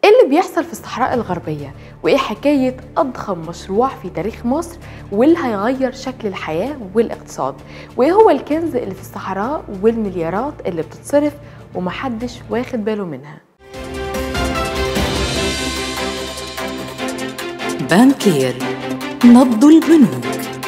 ايه اللي بيحصل في الصحراء الغربية وايه حكاية اضخم مشروع في تاريخ مصر واللي هيغير شكل الحياة والاقتصاد وايه هو الكنز اللي في الصحراء والمليارات اللي بتتصرف ومحدش واخد باله منها بانكير نبض البنوك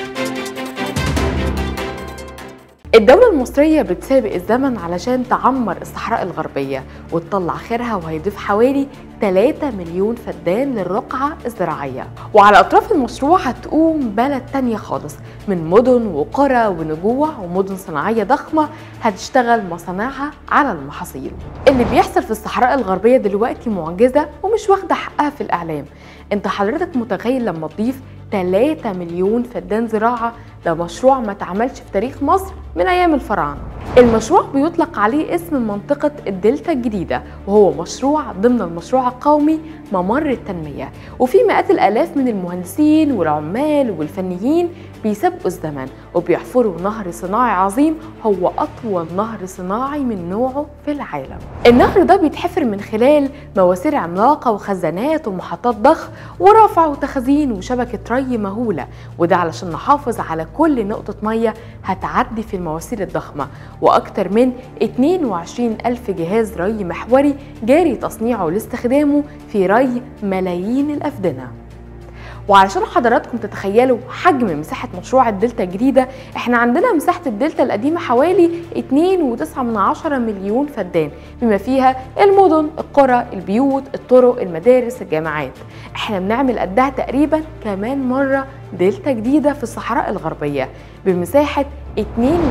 الدولة المصرية بتسابق الزمن علشان تعمر الصحراء الغربية وتطلع خيرها وهيضيف حوالي 3 مليون فدان للرقعة الزراعية وعلى أطراف المشروع هتقوم بلد تانية خالص من مدن وقرى ونجوع ومدن صناعية ضخمة هتشتغل مصانعها على المحاصيل اللي بيحصل في الصحراء الغربية دلوقتي معجزة ومش واخدة حقها في الإعلام انت حضرتك متخيل لما تضيف 3 مليون فدان زراعة ده مشروع ما اتعملش في تاريخ مصر من أيام الفراعنة المشروع بيطلق عليه اسم منطقة الدلتا الجديدة وهو مشروع ضمن المشروع القومي ممر التنمية وفي مئات الآلاف من المهندسين والعمال والفنيين بيسابقوا الزمن وبيحفروا نهر صناعي عظيم هو أطول نهر صناعي من نوعه في العالم النهر ده بيتحفر من خلال مواسير عملاقة وخزانات ومحطات ضخ ورفع وتخزين وشبكة ري مهولة وده علشان نحافظ على كل نقطة مية هتعدي في المواسير الضخمة وأكثر من 22 ألف جهاز ري محوري جاري تصنيعه لاستخدامه في ري ملايين الأفدنة وعلشان حضراتكم تتخيلوا حجم مساحة مشروع الدلتا الجديدة احنا عندنا مساحة الدلتا القديمة حوالي 2.9 مليون فدان بما فيها المدن القرى البيوت الطرق المدارس الجامعات احنا بنعمل قدها تقريبا كمان مرة دلتا جديدة في الصحراء الغربية بمساحة 2.8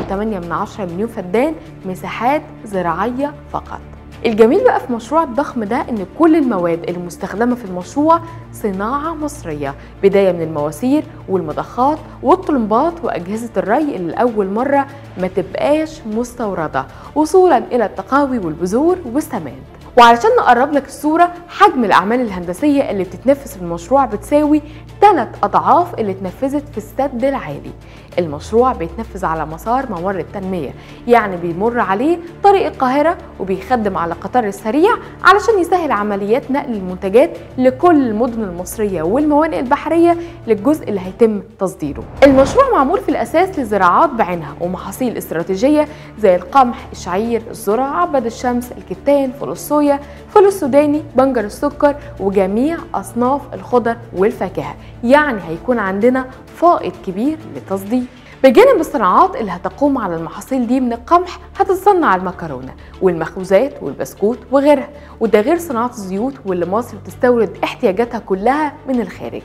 مليون فدان مساحات زراعية فقط الجميل بقى في مشروع الضخم ده ان كل المواد المستخدمه في المشروع صناعه مصريه بدايه من المواسير والمضخات والطلمبات واجهزه الري اللي لاول مره ما تبقاش مستورده وصولا الى التقاوي والبذور والسماد وعلشان نقرب لك الصوره حجم الاعمال الهندسيه اللي بتتنفذ في المشروع بتساوي ثلاث اضعاف اللي اتنفذت في السد العالي المشروع بيتنفذ على مسار ممر التنميه يعني بيمر عليه طريق القاهره وبيخدم على القطار السريع علشان يسهل عمليات نقل المنتجات لكل المدن المصريه والموانئ البحريه للجزء اللي هيتم تصديره المشروع معمول في الاساس لزراعات بعينها ومحاصيل استراتيجيه زي القمح الشعير الذره عبد الشمس الكتان فول الصويا فول السوداني بنجر السكر وجميع اصناف الخضر والفاكهه يعني هيكون عندنا فائض كبير للتصدير بجانب الصناعات اللي هتقوم على المحاصيل دي من القمح هتتصنع المكرونه والمخبوزات والبسكوت وغيرها وده غير صناعه الزيوت واللي مصر بتستورد احتياجاتها كلها من الخارج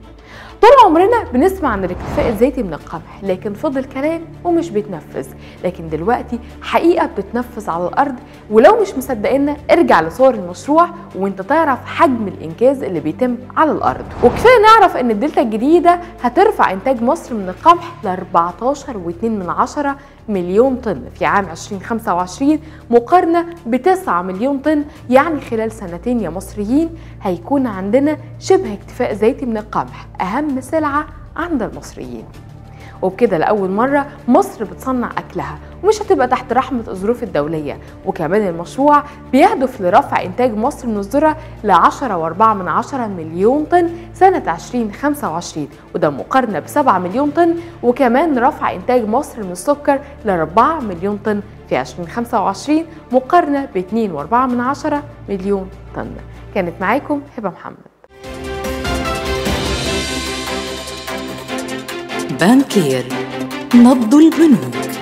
طول عمرنا بنسمع عن الاكتفاء الذاتي من القمح لكن فضل كلام ومش بيتنفذ لكن دلوقتي حقيقة بتتنفذ على الأرض ولو مش مصدقنا ارجع لصور المشروع وانت تعرف حجم الإنجاز اللي بيتم على الأرض وكفاية نعرف ان الدلتا الجديدة هترفع إنتاج مصر من القمح ل 14.2 من عشرة مليون طن في عام 2025 مقارنة ب 9 مليون طن يعني خلال سنتين يا مصريين هيكون عندنا شبه اكتفاء ذاتي من القمح أهم سلعة عند المصريين وبكده لأول مرة مصر بتصنع أكلها ومش هتبقى تحت رحمة الظروف الدولية وكمان المشروع بيهدف لرفع إنتاج مصر من الذرة ل 10.4 من عشرة مليون طن سنة 2025 وده مقارنة ب 7 مليون طن وكمان رفع إنتاج مصر من السكر ل 4 مليون طن في 2025 مقارنة ب 2.4 من عشرة مليون طن كانت معاكم هبة محمد بانكير نبض البنوك